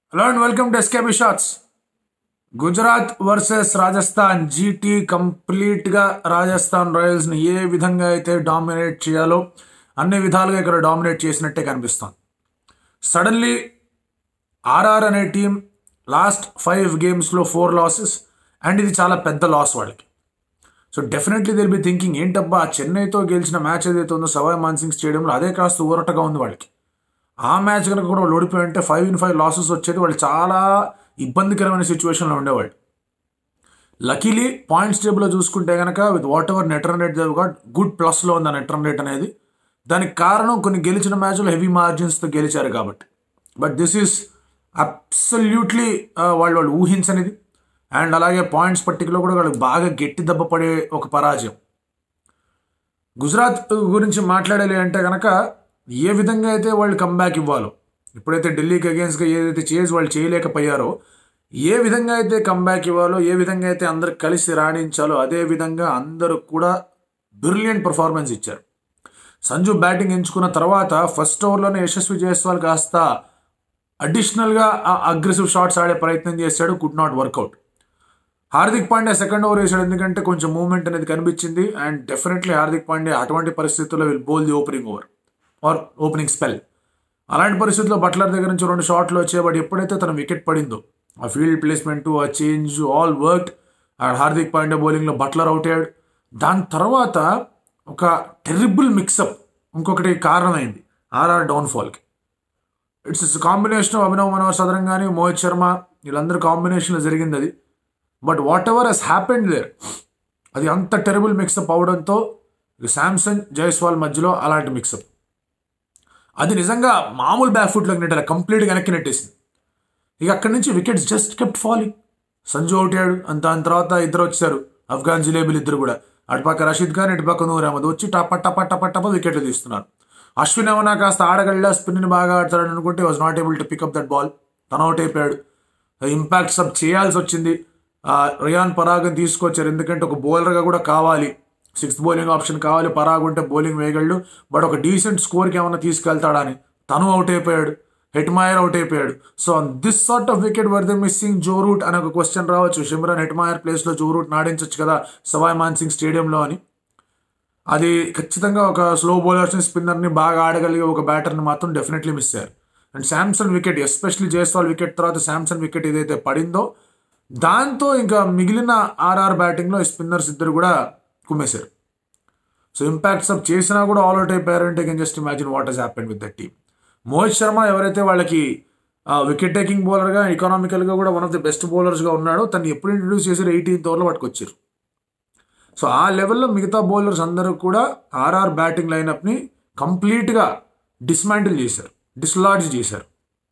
hello and welcome to SKB shots Gujarat versus Rajasthan GT కంప్లీట్గా రాజస్థాన్ రాయల్స్ని ఏ విధంగా అయితే డామినేట్ చేయాలో అన్ని విధాలుగా ఇక్కడ డామినేట్ చేసినట్టే కనిపిస్తోంది సడన్లీ ఆర్ఆర్ అనే టీం లాస్ట్ ఫైవ్ గేమ్స్లో ఫోర్ లాసెస్ అండ్ ఇది చాలా పెద్ద లాస్ వాళ్ళకి so definitely they'll be thinking ఏంటబ్బా చెన్నైతో గెలిచిన మ్యాచ్ ఏదైతే ఉందో సవాయ్ మాన్సింగ్ స్టేడియంలో అదే కాస్త ఊరటగా ఉంది వాళ్ళకి ఆ మ్యాచ్ కనుక కూడా వాళ్ళు ఓడిపోయి ఉంటే ఫైవ్ ఇన్ ఫైవ్ లాసెస్ వచ్చేది వాళ్ళు చాలా ఇబ్బందికరమైన సిచ్యువేషన్లో ఉండేవాళ్ళు లకీలీ పాయింట్స్ టేబుల్లో చూసుకుంటే కనుక with whatever net run rate they've got good ప్లస్లో ఉంది ఆ నెట్ రన్ రేట్ అనేది దానికి కారణం కొన్ని గెలిచిన మ్యాచ్లు హెవీ మార్జిన్స్తో గెలిచారు కాబట్టి బట్ దిస్ ఈస్ అబ్సల్యూట్లీ వాళ్ళు వాళ్ళు ఊహించనిది అండ్ అలాగే పాయింట్స్ పట్టికలో కూడా వాళ్ళకి బాగా గట్టి దెబ్బ పడే ఒక పరాజయం గుజరాత్ గురించి మాట్లాడాలి అంటే కనుక ఏ విధంగా అయితే వాళ్ళు కంబ్యాక్ ఇవ్వాలో ఇప్పుడైతే ఢిల్లీకి అగేన్స్ట్గా ఏదైతే చేసి వాళ్ళు చేయలేకపోయారో ఏ విధంగా అయితే కంబ్యాక్ ఇవ్వాలో ఏ విధంగా అయితే అందరు కలిసి రాణించాలో అదే విధంగా అందరూ కూడా బ్రిలియంట్ పర్ఫార్మెన్స్ ఇచ్చారు సంజు బ్యాటింగ్ ఎంచుకున్న తర్వాత ఫస్ట్ ఓవర్లోనే యశస్వి జైస్వాల్ కాస్త అడిషనల్గా అగ్రెసివ్ షాట్స్ ఆడే ప్రయత్నం చేశాడు could not work out Hardik Pandya second over వేసాడు ఎందుకంటే కొంచెం మూవ్మెంట్ అనేది కనిపించింది అండ్ డెఫినెట్లీ హార్దిక్ పాండ్యా అటువంటి పరిస్థితుల్లో will bowl the opening over or opening spell అలాంటి పరిస్థితుల్లో బట్లర్ దగ్గర నుంచి రెండు షాట్లు వచ్చాయి బట్ ఎప్పుడైతే తన వికెట్ పడిందో ఆ ఫీల్డ్ ప్లేస్మెంట్ ఆ change all work and Hardik Pandya బౌలింగ్లో బట్లర్ అవుట్ అయ్యాడు దాని తర్వాత ఒక టెరిబుల్ మిక్సప్ ఇంకొకటి కారణమైంది ఆర్ఆర్ డౌన్ఫాల్కి it's combination of Abhinav Manohar సదరం కానీ మోహిత్ శర్మ వీళ్ళందరూ కాంబినేషన్లో జరిగింది అది but whatever has happened there అది అంత టెరబుల్ మిక్సప్ అవడంతో శాంసంగ్ జైస్వాల్ మధ్యలో అలాంటి మిక్సప్ అది నిజంగా మామూలు బ్యాక్ ఫుట్లోకి నెట్టాలి కంప్లీట్గా వెనక్కి నెట్టేసింది ఇక అక్కడి నుంచి wickets just kept falling Sanju అవుటాడు అంత దాని తర్వాత ఇద్దరు వచ్చారు అఫ్ఘాన్ జిలేబీలు ఇద్దరు కూడా అటుపక్క రషీద్ ఖాన్ ఇటుపక్క నూర్ అహ్మద్ వచ్చి టప టప టప టప వికెట్లు తీస్తున్నారు అశ్విన్ ఏమన్నా కాస్త ఆడగళ్ళ స్పిన్ని బాగా ఆడతాడని అనుకుంటే was not able to pick up that ball తన అవుట్ అయిపోయాడు ఇంపాక్ట్ సబ్ చేయాల్సి వచ్చింది రియాన్ పరాగ్ని తీసుకొచ్చారు ఎందుకంటే ఒక బౌలర్గా కూడా కావాలి సిక్స్త్ బౌలింగ్ ఆప్షన్ కావాలి పరాగ్ ఉంటే బౌలింగ్ వేయగలడు బట్ ఒక డీసెంట్ స్కోర్కి ఏమైనా తీసుకెళ్తాడా అని తను అవుట్ అయిపోయాడు హెట్మాయర్ అవుట్ అయిపోయాడు so this sort of wicket were the missing Joe Root అని ఒక క్వశ్చన్ రావచ్చు షిమ్రన్ హెట్మాయర్ ప్లేస్లో జో రూట్ నాడించవచ్చు కదా సవాయ్ మాన్సింగ్ స్టేడియంలో అని అది ఖచ్చితంగా ఒక స్లో బౌలర్స్ని స్పిన్నర్ని బాగా ఆడగలిగే ఒక బ్యాటర్ని మాత్రం డెఫినెట్లీ మిస్ అయ్యారు and Samson wicket especially Jaiswal wicket తర్వాత శాంసన్ వికెట్ ఏదైతే పడిందో దాంతో ఇంకా మిగిలిన ఆర్ఆర్ బ్యాటింగ్లో స్పిన్నర్స్ ఇద్దరు కూడా కుమ్మేశారు సో ఇంపాక్ట్ సబ్ చేసినా కూడా ఆల్ అవుట్ అయిపోయారంటే can just imagine what has happen with that team Mohit Sharma ఎవరైతే వాళ్ళకి వికెట్ టేకింగ్ బౌలర్గా ఎకనామికల్గా కూడా వన్ ఆఫ్ ది బెస్ట్ బౌలర్స్గా ఉన్నాడో తను ఎప్పుడు ఇంట్రడ్యూస్ చేశారు ఎయిటీన్త్ ఓవర్లో పట్టుకొచ్చారు సో ఆ లెవెల్లో మిగతా బౌలర్స్ అందరూ కూడా ఆర్ఆర్ బ్యాటింగ్ లైనప్ని కంప్లీట్గా డిస్మాంటిల్ చేశారు డిస్లాడ్జ్ చేశారు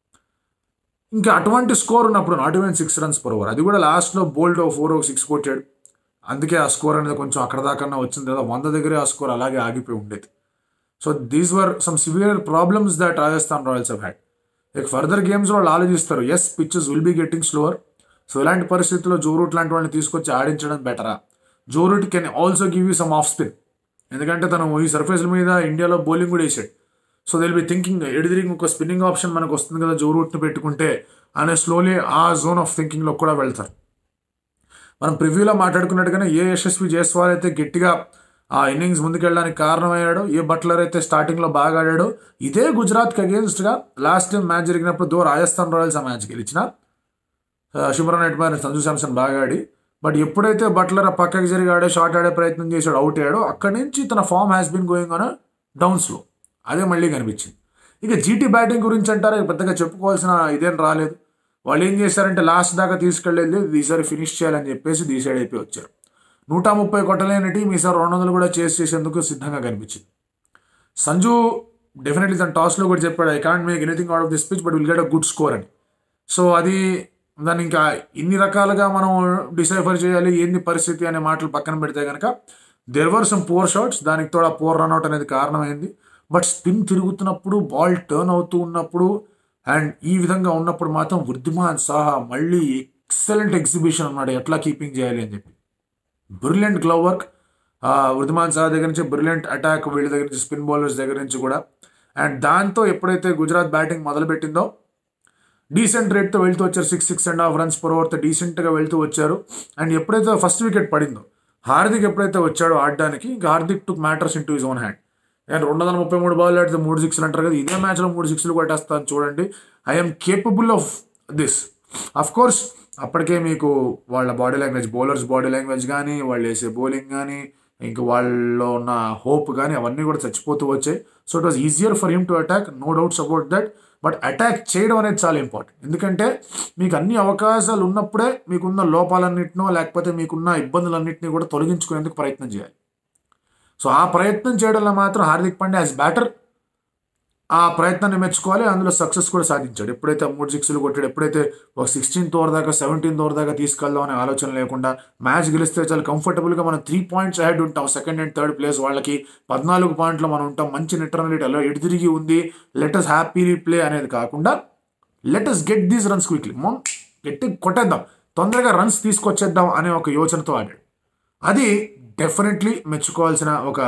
ఇంకా అటువంటి స్కోర్ ఉన్నప్పుడు not even six runs per over అది కూడా లాస్ట్లో బోల్డ్ ఫోర్ సిక్స్ కొట్టాడు అందుకే ఆ స్కోర్ అనేది కొంచెం అక్కడ దాకా వచ్చింది కదా వంద దగ్గరే ఆ స్కోర్ అలాగే ఆగిపోయి ఉండేది so these were some severe problems that Rajasthan Royals have had ఇక ఫర్దర్ గేమ్స్ వాళ్ళు ఆలోచిస్తారు as pitches will be getting slower so ఇలాంటి పరిస్థితుల్లో జోరూట్ లాంటి వాళ్ళని తీసుకొచ్చి ఆడించడం బెటరా Joe Root can also give you some off spin ఎందుకంటే తను ఈ సర్ఫేస్ల మీద ఇండియాలో బౌలింగ్ కూడా వేసాడు సో దిల్ బి థింకింగ్ ఎడిదిరిగి ఒక స్పిన్నింగ్ ఆప్షన్ మనకు వస్తుంది కదా జో రూట్ని పెట్టుకుంటే అనే స్లోలీ ఆ జోన్ ఆఫ్ థింకింగ్లో కూడా వెళ్తారు మనం ప్రివ్యూలో మాట్లాడుకున్నట్టుగానే ఏ యశస్వి జైస్వాల్ అయితే గట్టిగా ఆ ఇన్నింగ్స్ ముందుకెళ్ళడానికి కారణమయ్యాడో ఏ బట్లర్ అయితే స్టార్టింగ్లో బాగా ఆడాడో ఇదే గుజరాత్కి అగేన్స్ట్గా లాస్ట్ టైం మ్యాచ్ జరిగినప్పుడు దో రాజస్థాన్ రాయల్స్ ఆ మ్యాచ్ గెలిచిన శుభ్రన్ నెట్మార్ సంజు శాంసన్ బాగా ఆడి బట్ ఎప్పుడైతే బట్లర్ పక్కకి జరిగి ఆడే షాట్ ఆడే ప్రయత్నం చేశాడు అవుట్ అయ్యాడో అక్కడి నుంచి తన form has been going on డౌన్స్లో అదే మళ్ళీ కనిపించింది ఇక జీటీ బ్యాటింగ్ గురించి అంటారా పెద్దగా చెప్పుకోవాల్సిన ఇదేం రాలేదు వాళ్ళు ఏం చేశారంటే లాస్ట్ దాకా తీసుకెళ్ళేది ఈసారి ఫినిష్ చేయాలని చెప్పేసి డిసైడ్ అయిపోయి వచ్చారు నూట ముప్పై కొట్టలేని టీం ఈసారి రెండు వందలు కూడా చేసి చేసేందుకు సిద్ధంగా కనిపించింది సంజు డెఫినెట్లీ తన టాస్లో కూడా చెప్పాడు I can't make anything out of this pitch but will get a good score అని సో అది దాన్ని ఇంకా ఇన్ని రకాలుగా మనం డిసైఫర్ చేయాలి ఏంది పరిస్థితి అనే మాటలు పక్కన పెడితే కనుక there were some poor shots దానికి తోడా పోర్ రన్అట్ అనేది కారణమైంది బట్ స్పిన్ తిరుగుతున్నప్పుడు బాల్ టర్న్ అవుతూ ఉన్నప్పుడు అండ్ ఈ విధంగా ఉన్నప్పుడు మాత్రం వృద్ధిమాన్ సాహా మళ్ళీ ఎక్సలెంట్ ఎగ్జిబిషన్ అన్నాడు ఎట్లా కీపింగ్ చేయాలి అని చెప్పి brilliant glove work Wriddhiman Saha దగ్గర నుంచి బ్రిలియంట్ అటాక్ వీళ్ళ దగ్గర నుంచి స్పిన్ బౌలర్స్ దగ్గర నుంచి కూడా అండ్ దాంతో ఎప్పుడైతే గుజరాత్ బ్యాటింగ్ మొదలుపెట్టిందో డీసెంట్ రేట్తో వెళ్తూ వచ్చారు six six and half runs per ఓవర్తో డీసెంట్గా వెళ్తూ వచ్చారు అండ్ ఎప్పుడైతే ఫస్ట్ వికెట్ పడిందో హార్దిక్ ఎప్పుడైతే వచ్చాడో ఆడడానికి ఇంకా Hardik took matters into his own hand and రెండు వందల ముప్పై మూడు బాల్ ఆడితే మూడు సిక్స్లు అంటారు కదా ఇదే మ్యాచ్లో మూడు సిక్స్లు కొట్టేస్తాను చూడండి I'm capable of this of course అప్పటికే మీకు వాళ్ళ body language bowlers body language కానీ వాళ్ళు వేసే బౌలింగ్ కానీ ఇంకా వాళ్ళలో ఉన్న హోప్ కానీ అవన్నీ కూడా చచ్చిపోతూ వచ్చాయి so it was easier for him to attack no doubts about that but attack చేయడం అనేది చాలా ఇంపార్టెంట్ ఎందుకంటే మీకు అన్ని అవకాశాలు ఉన్నప్పుడే మీకున్న లోపాలన్నింటినో లేకపోతే మీకున్న ఇబ్బందులన్నింటినీ కూడా తొలగించుకునేందుకు ప్రయత్నం చేయాలి సో ఆ ప్రయత్నం చేయడంలో మాత్రం హార్దిక్ పాండ్యా యాజ్ బ్యాటర్ ఆ ప్రయత్నాన్ని మెచ్చుకోవాలి అందులో సక్సెస్ కూడా సాధించాడు ఎప్పుడైతే మూడు సిక్స్లు కొట్టాడు ఎప్పుడైతే ఒక సిక్స్టీన్త్ ఓవర్ దాకా సెవెంటీన్త్ ఓవర్ దాకా తీసుకెళ్దాం అనే ఆలోచన లేకుండా మ్యాచ్ గెలిస్తే చాలా కంఫర్టబుల్గా మనం త్రీ పాయింట్స్ అహెడ్ ఉంటాం సెకండ్ అండ్ థర్డ్ ప్లేస్ వాళ్ళకి పద్నాలుగు పాయింట్లు మనం ఉంటాం మంచి నెట్ రన్ రేట్ అలా ఎటు తిరిగి ఉంది లెటస్ హ్యాపీలీ ప్లే అనేది కాకుండా let us get these runs quickly మనం గట్టి కొట్టేద్దాం తొందరగా రన్స్ తీసుకొచ్చేద్దాం అనే ఒక యోచనతో ఆడాడు అది డెఫినెట్లీ మెచ్చుకోవాల్సిన ఒక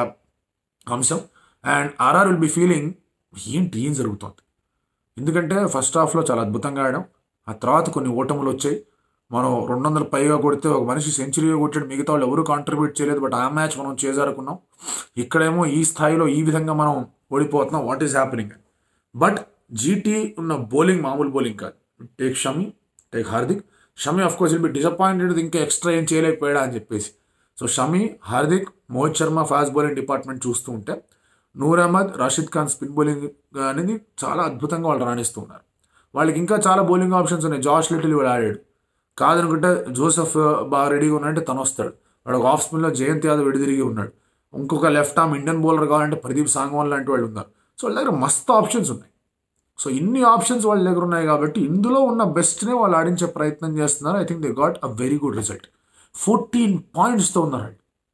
అంశం and RR will be feeling ఏంటి ఏం జరుగుతుంది ఎందుకంటే ఫస్ట్ హాఫ్లో చాలా అద్భుతంగా ఆడాం ఆ తర్వాత కొన్ని ఓటములు వచ్చాయి మనం రెండు వందల పైగా కొడితే ఒక మనిషి సెంచరీ కొట్టాడు మిగతా వాళ్ళు ఎవరు కాంట్రిబ్యూట్ చేయలేదు బట్ ఆ మ్యాచ్ మనం చేజారుకున్నాం ఇక్కడేమో ఈ స్థాయిలో ఈ విధంగా మనం ఓడిపోతున్నాం what is happening but GT ఉన్న బౌలింగ్ మామూలు బౌలింగ్ కాదు take Shami take Hardik Shami of course will be disappointed ఇంకా ఎక్స్ట్రా ఏం చేయలేకపోయాడా అని చెప్పేసి so Shami Hardik Mohit Sharma fast bowling department చూస్తూ ఉంటే నూర్ అహ్మద్ రాషిద్ ఖాన్ స్పిన్ బౌలింగ్ అనేది చాలా అద్భుతంగా వాళ్ళు రాణిస్తూ ఉన్నారు వాళ్ళకి ఇంకా చాలా బౌలింగ్ ఆప్షన్స్ ఉన్నాయి జాష్ లిటిల్ వాడు ఆడాడు కాదనుకుంటే జోసెఫ్ బాగా రెడీగా ఉన్నాడంటే తను వస్తాడు వాడు ఒక ఆఫ్ స్పిన్లో జయంత్ యాదవ్ విడిదిరిగి ఉన్నాడు ఇంకొక లెఫ్ట్ ఆర్మ్ ఇండియన్ బౌలర్ కావాలంటే ప్రదీప్ సాంగ్వాన్ లాంటి వాళ్ళు ఉన్నారు సో వాళ్ళ దగ్గర మస్తు ఆప్షన్స్ ఉన్నాయి సో ఇన్ని ఆప్షన్స్ వాళ్ళ దగ్గర ఉన్నాయి కాబట్టి ఇందులో ఉన్న బెస్ట్నే వాళ్ళు ఆడించే ప్రయత్నం చేస్తున్నారు I think they got a very good result fourteen పాయింట్స్తో ఉన్నారు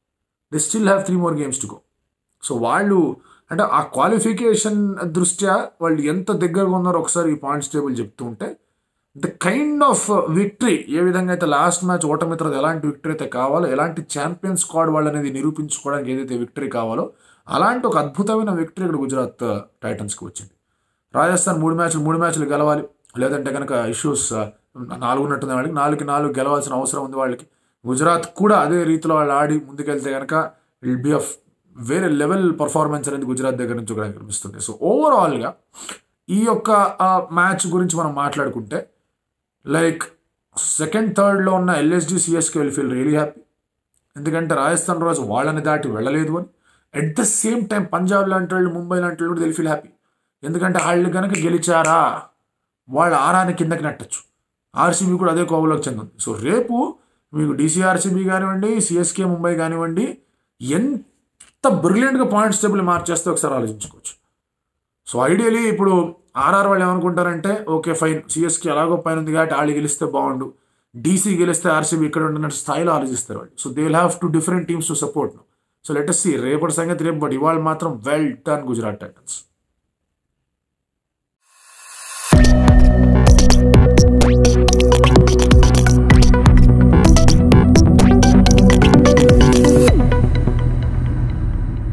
they still have three more games to go so వాళ్ళు అంటే ఆ క్వాలిఫికేషన్ దృష్ట్యా వాళ్ళు ఎంత దగ్గరగా ఉన్నారో ఒకసారి ఈ పాయింట్స్ టేబుల్ చెప్తూ ఉంటే ద కైండ్ ఆఫ్ విక్టరీ ఏ విధంగా అయితే లాస్ట్ మ్యాచ్ ఓటమి తర్వాత ఎలాంటి విక్టరీ అయితే కావాలో ఎలాంటి ఛాంపియన్ స్క్వాడ్ వాళ్ళు అనేది నిరూపించుకోవడానికి ఏదైతే విక్టరీ కావాలో అలాంటి ఒక అద్భుతమైన విక్టరీ ఇక్కడ గుజరాత్ టైటన్స్కి వచ్చింది రాజస్థాన్ మూడు మ్యాచ్లు మూడు మ్యాచ్లు గెలవాలి లేదంటే కనుక ఇష్యూస్ నాలుగు ఉన్నట్టుంది వాళ్ళకి నాలుగుకి నాలుగు గెలవాల్సిన అవసరం ఉంది వాళ్ళకి గుజరాత్ కూడా అదే రీతిలో వాళ్ళు ఆడి ముందుకెళ్తే కనుక విల్ బి ఆఫ్ వేరే లెవెల్ పర్ఫార్మెన్స్ అనేది గుజరాత్ దగ్గర నుంచి కూడా కనిపిస్తుంది సో ఓవరాల్గా ఈ యొక్క మ్యాచ్ గురించి మనం మాట్లాడుకుంటే లైక్ సెకండ్ థర్డ్లో ఉన్న LSD CSK will feel really happy ఎందుకంటే రాజస్థాన్ రాజు వాళ్ళని దాటి వెళ్ళలేదు అని at the same time Punjab లాంటి వాళ్ళు ముంబై లాంటి వాళ్ళు కూడా దిల్ ఫీల్ హ్యాపీ ఎందుకంటే వాళ్ళు కనుక గెలిచారా వాళ్ళ ఆరాన్ని కిందకి నెట్టచ్చు ఆర్సీబీ కూడా అదే కోవలోకి చెందింది సో రేపు మీకు డీసీఆర్సీబీ కానివ్వండి సిఎస్కే ముంబై కానివ్వండి ఎంత బ్రిలియంట్గా పాయింట్స్ టేబుల్ మార్చేస్తే ఒకసారి ఆలోచించుకోవచ్చు సో ఐడియలీ ఇప్పుడు ఆర్ఆర్ వాళ్ళు ఏమనుకుంటారంటే ఓకే ఫైన్ సిఎస్కే ఎలాగో పైన ఉంది కాబట్టి వాళ్ళు గెలిస్తే బాగుండు డీసీ గెలిస్తే ఆర్సీబీ ఇక్కడ ఉంటున్న స్థాయిలో ఆలోచిస్తారు వాళ్ళు so they will have two different teams to support so let see రేపటి సంగతి రేపు బట్ ఇవాళ మాత్రం వెల్ డన్ గుజరాత్ టైటన్స్